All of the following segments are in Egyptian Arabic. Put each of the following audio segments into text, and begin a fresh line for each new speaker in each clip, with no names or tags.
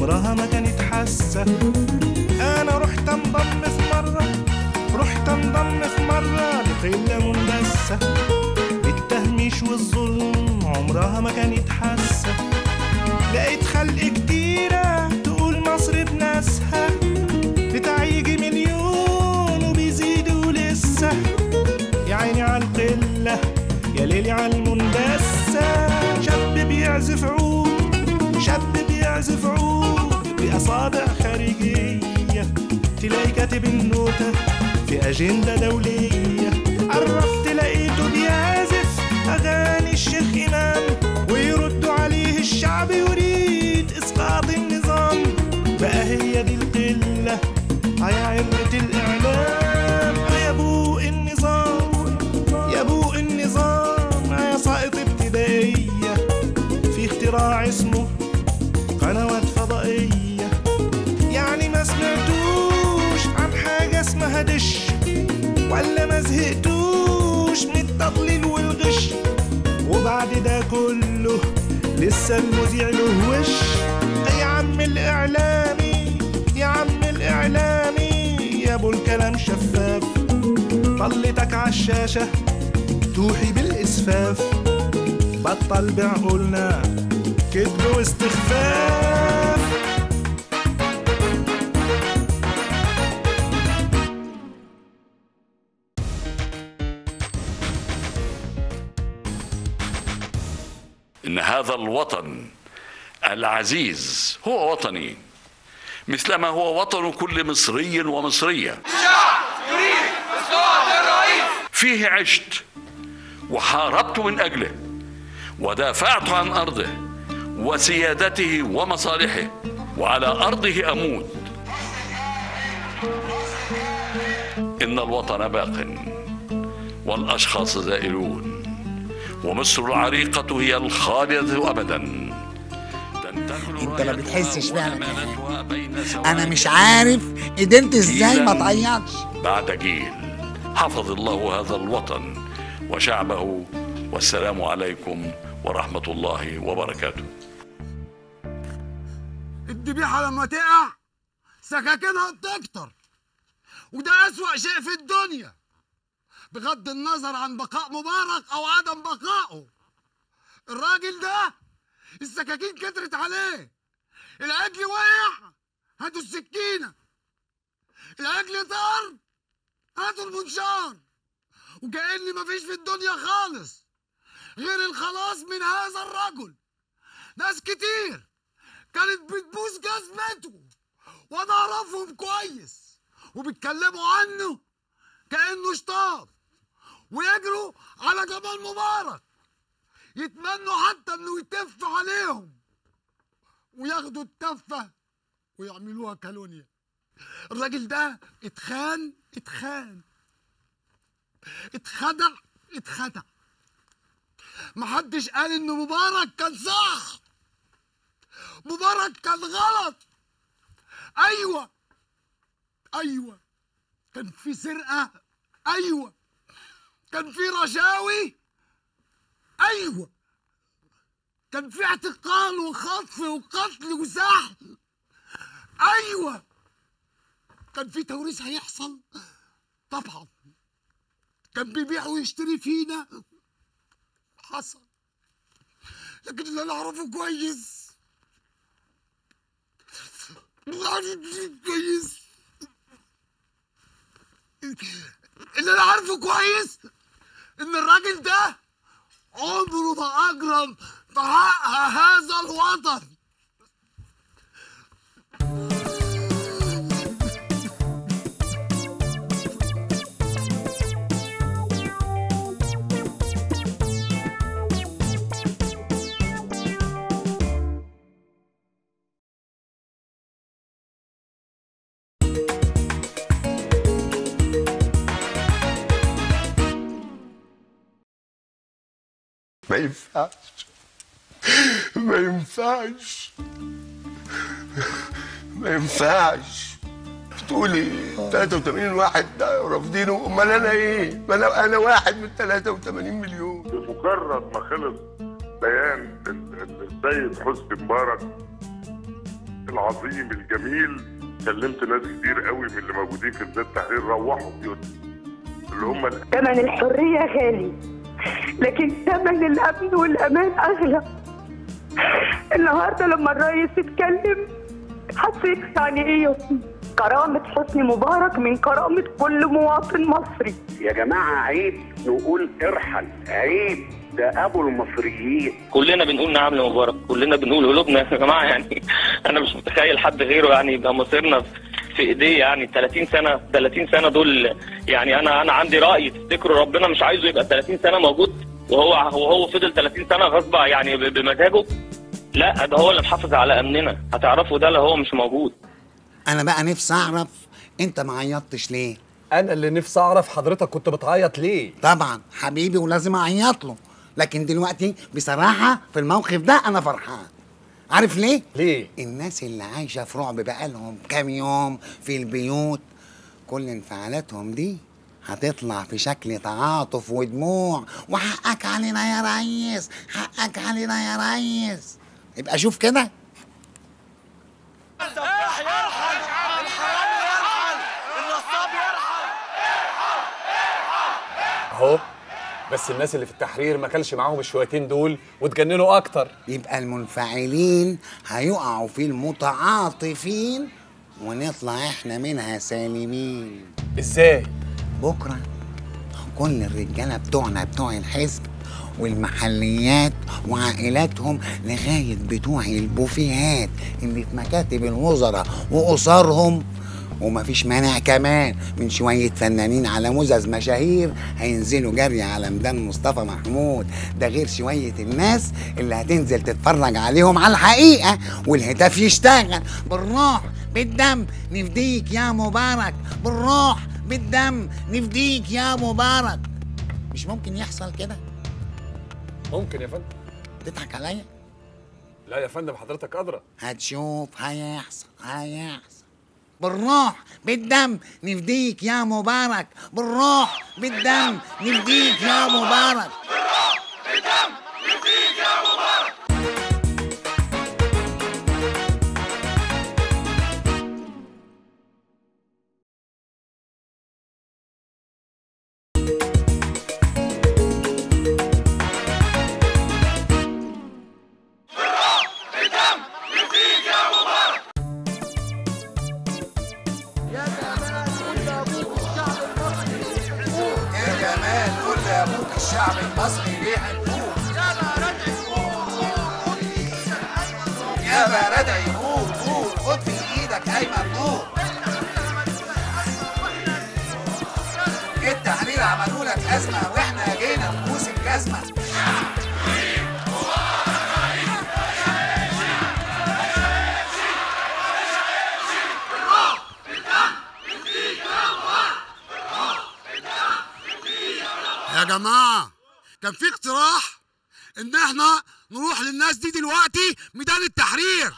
عمرها ما كانت حاسة أنا رحت انضم في مرة رحت انضم في مرة لقلة مندسة التهميش والظلم عمرها ما كانت حاسة لقيت خلق كتيرة تقول مصر بناسها بتاع يجي مليون وبيزيدوا لسه يا عيني على القلة يا ليلي على المندسة شاب بيعزف عود شاب بيعزف عود بأصابع خارجية تلاقي كاتب النوتة في أجندة دولية قربت لقيته بيعزف أغاني الشيخ إمام ويردوا عليه الشعب يريد إسقاط النظام بقى هي دي القلة يا عرة الإعلام يا بوق النظام يا بوق النظام يا ساقط ابتدائية في اختراع اسمه قنوات فضائية يعني ما سمعتوش عن حاجة اسمها دش ولا ما زهقتوش من التضليل والغش وبعد ده كله لسه المذيع له وش يا عم الإعلامي يا عم الإعلامي يا أبو الكلام شفاف طلتك عالشاشة توحي بالإسفاف بطل بعقولنا كذب واستخفاف
إن هذا الوطن العزيز هو وطني مثلما هو وطن كل مصري ومصرية
يريد إسقاط الرئيس
فيه عشت وحاربت من أجله ودافعت عن أرضه وسيادته ومصالحه وعلى أرضه أموت إن الوطن باق والأشخاص زائلون ومصر العريقة هي الخالدة أبدا
انت ما بتحسش بقى انا مش عارف قدرت ازاي ما تعيطش
بعد جيل حفظ الله هذا الوطن وشعبه والسلام عليكم ورحمة الله وبركاته
الذبيحة لما تقع سكاكينها بتكتر وده أسوأ شيء في الدنيا بغض النظر عن بقاء مبارك أو عدم بقائه الراجل ده السكاكين كترت عليه العجل وقع هاتوا السكينة العجل طار هاتوا المنشار وكأن مفيش في الدنيا خالص غير الخلاص من هذا الرجل ناس كتير كانت بتبوس جزمته وانا اعرفهم كويس وبيتكلموا عنه كانه شطاب ويجروا على جمال مبارك يتمنوا حتى انه يتف عليهم وياخدوا التفه ويعملوها كالونيا الراجل ده اتخان اتخان اتخدع اتخدع محدش قال ان مبارك كان صح مبارك كان غلط ايوه ايوه كان في سرقه ايوه كان في رشاوي ايوه كان في اعتقال وخطف وقتل وسحل ايوه كان في توريث هيحصل طبعا كان بيبيع ويشتري فينا حصل لكن اللي انا اعرفه كويس عارف كويس اللي انا عارفه كويس ان الراجل ده عمره ما اجرم في حق هذا الوطن
ما ينفعش ما ينفعش ما ينفعش تقولي 83 واحد ده رافضينه امال انا ايه؟ ما انا انا واحد من 83 مليون
بمجرد ما خلص بيان ال- ال- السيد حسني مبارك العظيم الجميل كلمت ناس كتير قوي من اللي موجودين في ميدان التحرير روحوا بيوتهم اللي هم
ثمن الحرية غالي لكن ثمن الأمن والأمان أغلى النهاردة لما الرئيس اتكلم حسيت يعني إيه كرامة حسني مبارك من كرامة كل مواطن مصري
يا جماعة عيب نقول ارحل عيب ده أبو المصريين
كلنا بنقول نعم لمبارك كلنا بنقول قلوبنا يا جماعه يعني انا مش متخيل حد غيره يعني يبقى مصيرنا في ايديه يعني 30 سنه 30 سنه دول يعني انا انا عندي راي تفتكروا ربنا مش عايزه يبقى 30 سنه موجود وهو وهو فضل 30 سنه غصب يعني ب- بمزاجه لا ده هو اللي محافظ على امننا هتعرفوا ده لو هو مش موجود
انا بقى نفسي اعرف انت ما عيطتش ليه
انا اللي نفسي اعرف حضرتك كنت بتعيط ليه
طبعا حبيبي ولازم اعيط له لكن دلوقتي بصراحه في الموقف ده انا فرحان عارف ليه
ليه
الناس اللي عايشه في رعب بقالهم كام يوم في البيوت كل انفعالاتهم دي هتطلع في شكل تعاطف ودموع وحقك علينا يا ريس حقك علينا يا ريس يبقى شوف كده
السفاح يرحل الحرامي يرحل النصاب يرحل
اهو بس الناس اللي في التحرير ما كانش معاهم الشويتين دول واتجننوا اكتر
يبقى المنفعلين هيقعوا في المتعاطفين ونطلع احنا منها سالمين
ازاي
بكره كل الرجاله بتوعنا بتوع الحزب والمحليات وعائلاتهم لغايه بتوع البوفيهات اللي في مكاتب الوزراء واسرهم ومفيش مانع كمان من شوية فنانين على مزز مشاهير هينزلوا جري على ميدان مصطفى محمود ده غير شوية الناس اللي هتنزل تتفرج عليهم على الحقيقة والهتاف يشتغل بالروح بالدم نفديك يا مبارك بالروح بالدم نفديك يا مبارك مش ممكن يحصل كده
ممكن يا فندم
تضحك عليا
لا يا فندم حضرتك ادرى
هتشوف هيحصل هيحصل بالروح بالدم نفديك يا مبارك بالروح بالدم نفديك يا مبارك
بالدم يفديك يا مبارك بالدم يفديك يا مبارك
يا جمال قول لابوك الشعب المصري بيحبوك يا بلد يقول قول خد في ايدك ايمن نور التحرير عملوا لك ازمه واحنا جينا نبوس الجزمه
يا جماعة كان في اقتراح ان احنا نروح للناس دي دلوقتي ميدان التحرير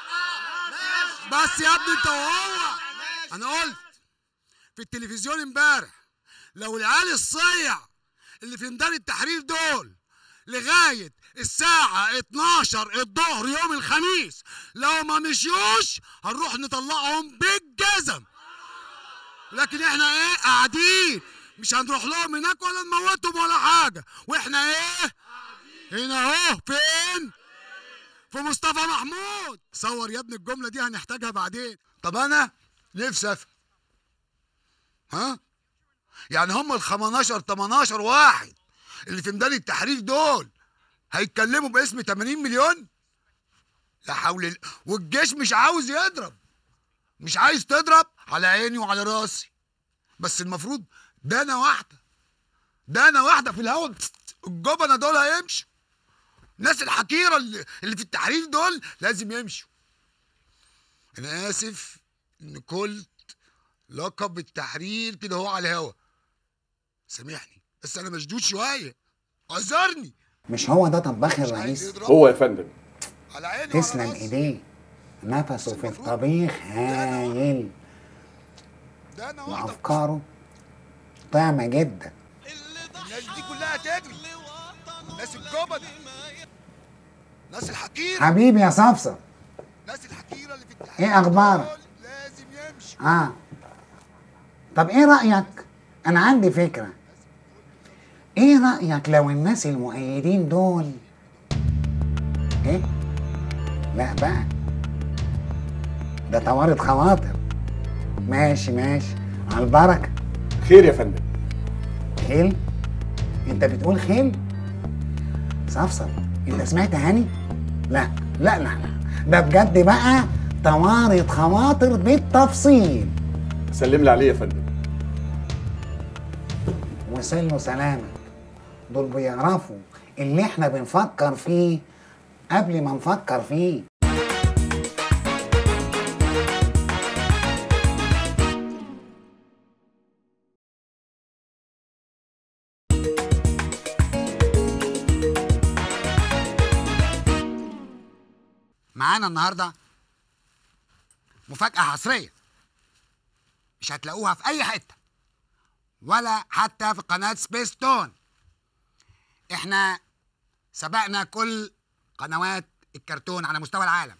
بس يا ابني انت وهو انا قلت في التلفزيون امبارح لو العيال الصيع اللي في ميدان التحرير دول لغاية الساعة 12 الظهر يوم الخميس لو ما مشيوش هنروح نطلعهم بالجزم لكن احنا ايه قاعدين مش هنروح لهم هناك ولا نموتهم ولا حاجة واحنا ايه هنا اهو فين في مصطفى محمود صور يا ابني الجملة دي هنحتاجها بعدين طب انا نفسي افهم ها يعني هم ال 15 18 واحد اللي في ميدان التحرير دول هيتكلموا باسم 80 مليون لا حول الله والجيش مش عاوز يضرب مش عايز تضرب على عيني وعلى راسي بس المفروض دانة واحدة دانة واحدة في الهوا الجبنة دول هيمشوا الناس الحقيرة اللي, اللي في التحرير دول لازم يمشوا أنا آسف إن قلت لقب التحرير كده هو على الهوا سامحني بس أنا مشدود شوية اعذرني
مش هو ده طباخ الرئيس
هو يا فندم
على عيني
تسلم ايديه نفسه في الطبيخ هايل وافكاره طعمة جدا
الناس دي كلها تجري الناس الجبنة الناس الحقيرة
حبيبي يا صفصف
الناس الحكيره اللي في التحرير
ايه اخبارك
لازم يمشي
اه طب ايه رايك انا عندي فكره ايه رايك لو الناس المؤيدين دول ايه لا بقى ده طوارئ خواطر ماشي ماشي على البركه
خير يا فندم
خيل انت بتقول خيل صفصف انت سمعت هاني لا لا لا لا ده بجد بقى طوارئ خواطر بالتفصيل
سلم لي عليه يا فندم
وسلوا سلامك دول بيعرفوا اللي احنا بنفكر فيه قبل ما نفكر فيه
معانا النهارده مفاجأة حصرية مش هتلاقوها في أي حتة ولا حتى في قناة سبيس تون احنا سبقنا كل قنوات الكرتون على مستوى العالم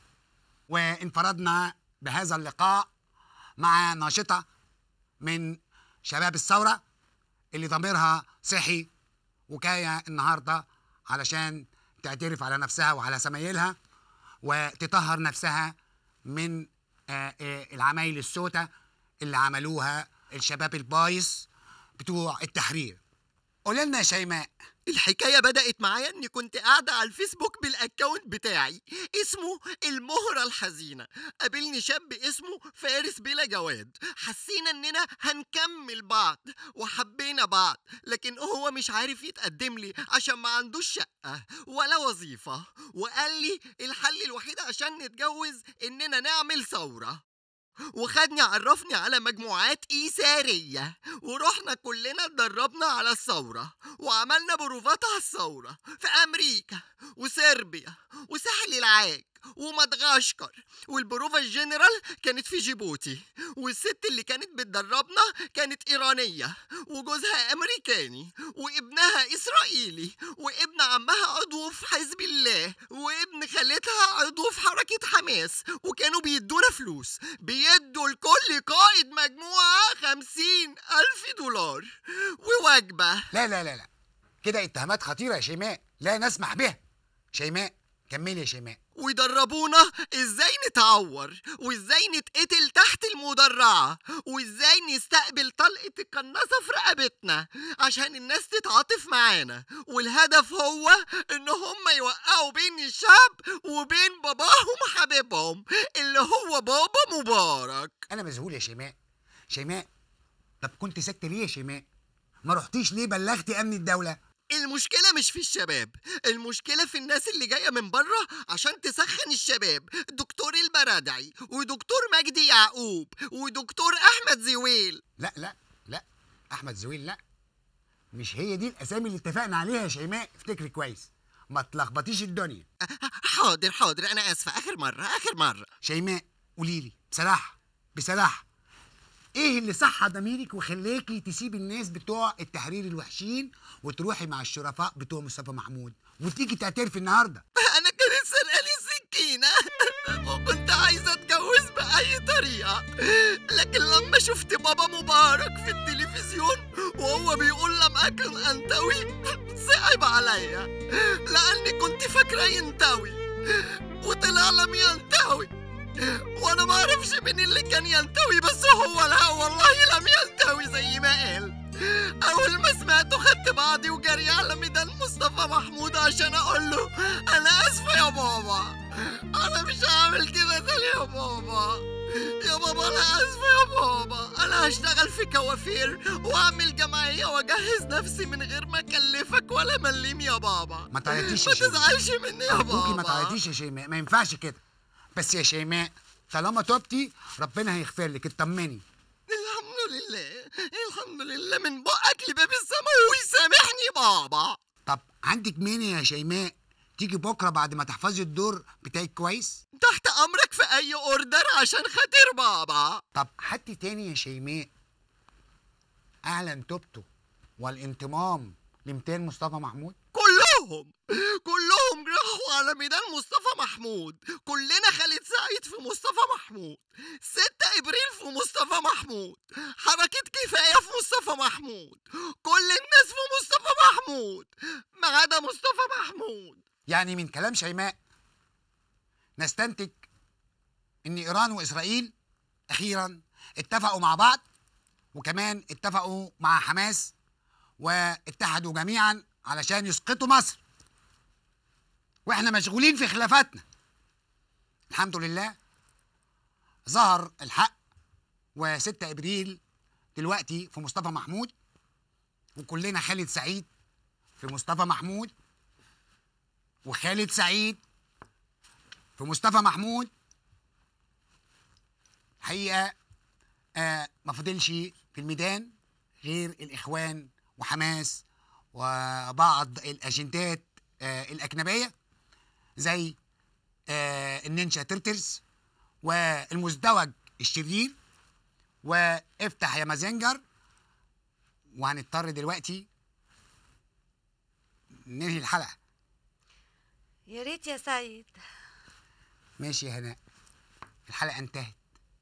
وانفردنا بهذا اللقاء مع ناشطة من شباب الثورة اللي ضميرها صحي وكاية النهاردة علشان تعترف على نفسها وعلى سمايلها وتطهر نفسها من آه، آه، العمايل السوداء اللي عملوها الشباب البايظ بتوع التحرير قول لنا يا شيماء
الحكاية بدأت معايا إني كنت قاعدة على الفيسبوك بالأكاونت بتاعي اسمه المهرة الحزينة قابلني شاب اسمه فارس بلا جواد حسينا إننا هنكمل بعض وحبينا بعض لكن هو مش عارف يتقدم لي عشان ما عندوش شقة ولا وظيفة وقال لي الحل الوحيد عشان نتجوز إننا نعمل ثورة وخدني عرفني على مجموعات إيثارية ورحنا كلنا اتدربنا على الثورة وعملنا بروفات على الثورة في أمريكا وصربيا وساحل العاج ومدغشقر والبروفا الجنرال كانت في جيبوتي والست اللي كانت بتدربنا كانت إيرانية وجوزها أمريكاني وابنها إسرائيلي وابن عمها عضو في حزب الله وابن خالتها عضو في حركة حماس وكانوا بيدونا فلوس بيدوا لكل قائد مجموعة خمسين ألف دولار ووجبة
لا لا لا لا كده اتهامات خطيرة يا شيماء لا نسمح بها شيماء كملي يا شيماء
ويدربونا ازاي نتعور وازاي نتقتل تحت المدرعة وازاي نستقبل طلقة القناصة في رقبتنا عشان الناس تتعاطف معانا والهدف هو ان هم يوقعوا بين الشعب وبين باباهم حبيبهم اللي هو بابا مبارك
انا مذهول يا شيماء شيماء طب كنت ساكتة ليه يا شيماء ما رحتيش ليه بلغتي امن الدولة
المشكلة مش في الشباب المشكلة في الناس اللي جاية من بره عشان تسخن الشباب دكتور البرادعي ودكتور مجدي يعقوب ودكتور أحمد زويل
لا لا لا احمد زويل لا مش هي دي الاسامي اللي اتفقنا عليها يا شيماء افتكري كويس ما تلخبطيش الدنيا
حاضر حاضر أنا آسفة آخر مرة آخر مرة
شيماء قولي لي بصراحه بصراحه ايه اللي صح ضميرك وخلاكي تسيبي الناس بتوع التحرير الوحشين وتروحي مع الشرفاء بتوع مصطفى محمود وتيجي تعترفي النهارده
أنا كانت سرقالي السكينة وكنت عايزة أتجوز بأي طريقة لكن لما شفت بابا مبارك في التلفزيون وهو بيقول لم أكن أنتوي صعب عليا لأني كنت فاكرة ينتوي وطلع لم ينتوي وانا ما اعرفش مين اللي كان ينتوي بس هو لا والله لم ينتوي زي ما قال اول ما سمعته خدت بعضي وجري على ميدان مصطفى محمود عشان اقول له انا اسفه يا بابا انا مش هعمل كده تاني يا بابا يا بابا انا اسفه يا بابا انا هشتغل في كوافير واعمل جمعيه واجهز نفسي من غير ما اكلفك ولا مليم يا بابا
ما تعيطيش يا
ما
شيماء.
تزعلش مني يا
أرجوكي ما
بابا
تعيطيش يا شيماء ما ينفعش كده بس يا شيماء طالما توبتي ربنا هيغفر لك اطمني
الحمد لله الحمد لله من بقك لباب السماء ويسامحني بابا
طب عندك مين يا شيماء تيجي بكره بعد ما تحفظي الدور بتاعك كويس
تحت امرك في اي اوردر عشان خاطر بابا
طب حد تاني يا شيماء اعلن توبته والانضمام لمثال مصطفى محمود
كلهم كلهم راحوا على ميدان مصطفى محمود كلنا خالد سعيد في مصطفى محمود 6 ابريل في مصطفى محمود حركة كفاية في مصطفى محمود كل الناس في مصطفى محمود ما عدا مصطفى محمود
يعني من كلام شيماء نستنتج ان ايران واسرائيل اخيرا اتفقوا مع بعض وكمان اتفقوا مع حماس واتحدوا جميعا علشان يسقطوا مصر واحنا مشغولين في خلافاتنا الحمد لله ظهر الحق و6 ابريل دلوقتي في مصطفى محمود وكلنا خالد سعيد في مصطفى محمود وخالد سعيد في مصطفى محمود حقيقة آه ما فضلش في الميدان غير الإخوان وحماس وبعض الأجندات آه الأجنبية زي آه النينجا ترترز والمزدوج الشرير وافتح يا مازنجر وهنضطر دلوقتي ننهي الحلقة
يا ريت يا سيد
ماشي يا هناء الحلقة انتهت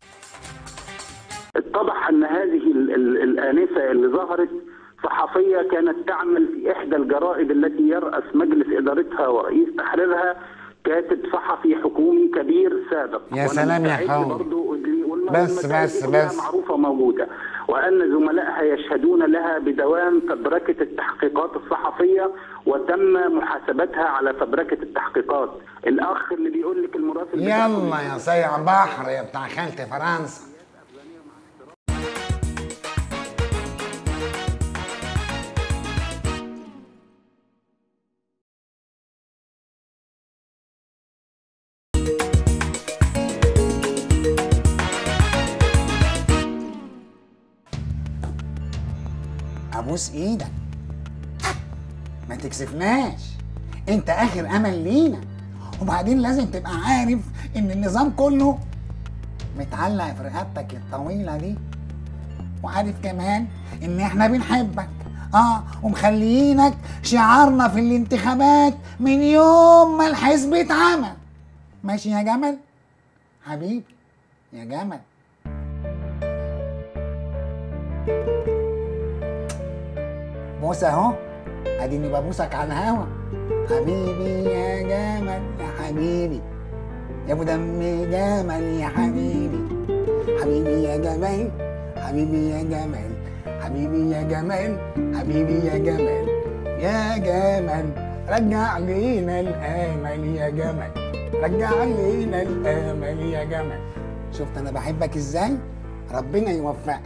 اتضح ان هذه ال- ال- الانسه اللي ظهرت صحفيه كانت تعمل في احدى الجرائد التي يراس مجلس ادارتها ورئيس تحريرها كاتب صحفي حكومي كبير سابق
يا
وأنا
سلام يا
مستعد
حاج.
برضو اللي- والم-
بس-
والمسائل
بس-
دي كلها
بس.
معروفه موجوده وان زملائها يشهدون لها بدوام فبركه التحقيقات الصحفيه وتم محاسبتها على فبركه التحقيقات الاخ اللي بيقول لك المراسل بتاعكم
يلا يا صيع بحر يا بتاع خالتي فرنسا ابوس ايدك ما تكسفناش انت اخر امل لينا وبعدين لازم تبقى عارف ان النظام كله متعلق في رقبتك الطويله دي وعارف كمان ان احنا بنحبك اه ومخليينك شعارنا في الانتخابات من يوم ما الحزب اتعمل ماشي يا جمل حبيبي يا جمل بوسه اهو اديني ببوسك على الهوا حبيبي يا جمل يا حبيبي يا ابو دم جمل يا حبيبي حبيبي يا جمال حبيبي يا جمال حبيبي يا جمال حبيبي يا جمال يا جمال رجع لينا الامل يا جمال رجع لينا الامل يا جمال شفت انا بحبك ازاي ربنا يوفقك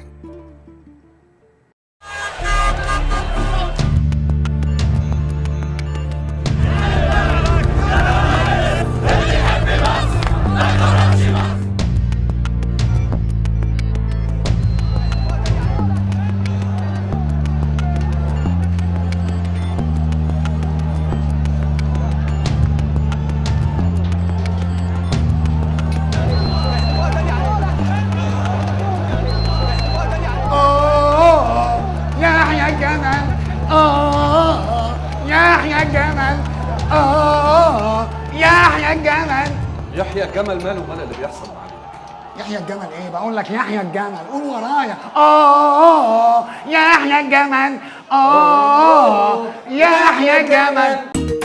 أوه يحيى الجمل أوه يحيى الجمل أوه يحيى الجمل
يحيى الجمل ماله مال اللي بيحصل معاه
يحيى الجمل ايه بقول لك يحيى الجمل قول ورايا اه يحيى الجمل اه يحيى الجمل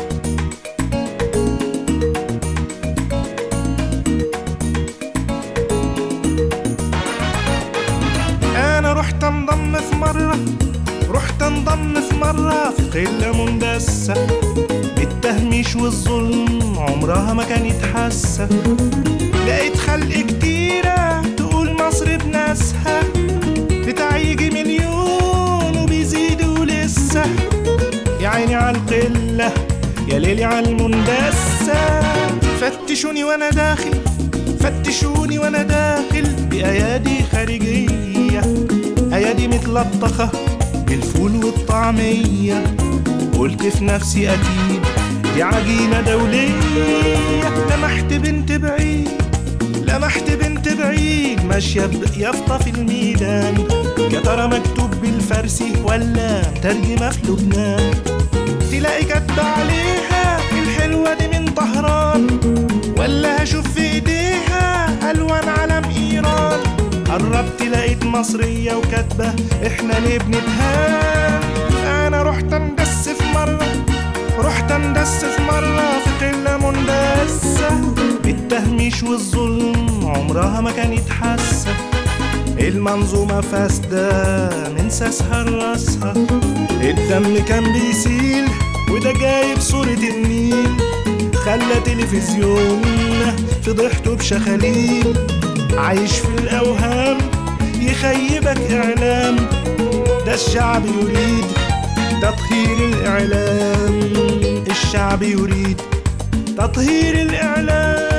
انا رحت انضم في مرة رحت انضم في مرة في قلة مندسة بالتهميش والظلم عمرها ما كانت حاسة لقيت خلق كتيرة تقول مصر بناسها بتاع يجي مليون وبيزيدوا لسه يا عيني على القلة يا ليلي على المندسة فتشوني وانا داخل فتشوني وانا داخل بأيادي خارجية أيادي متلطخة بالفول والطعمية قلت في نفسي أكيد دي عجينة دولية لمحت بنت بعيد لمحت بنت بعيد ماشية بيافطة في الميدان يا ترى مكتوب بالفارسي ولا ترجمة في لبنان تلاقي كاتبة عليها الحلوة الصورة دي من طهران ولا هشوف في ايديها الوان علم ايران قربت لقيت مصرية وكاتبة احنا ليه بنتهان انا رحت اندس في مرة رحت اندس في مرة في قلة مندسة بالتهميش والظلم عمرها ما كانت حاسة المنظومة فاسدة من ساسها لراسها الدم كان بيسيل وده جايب صورة النيل خلى تلفزيون فضحته بشخاليل عايش في الأوهام يخيبك إعلام ده الشعب يريد تطهير الإعلام الشعب يريد تطهير الإعلام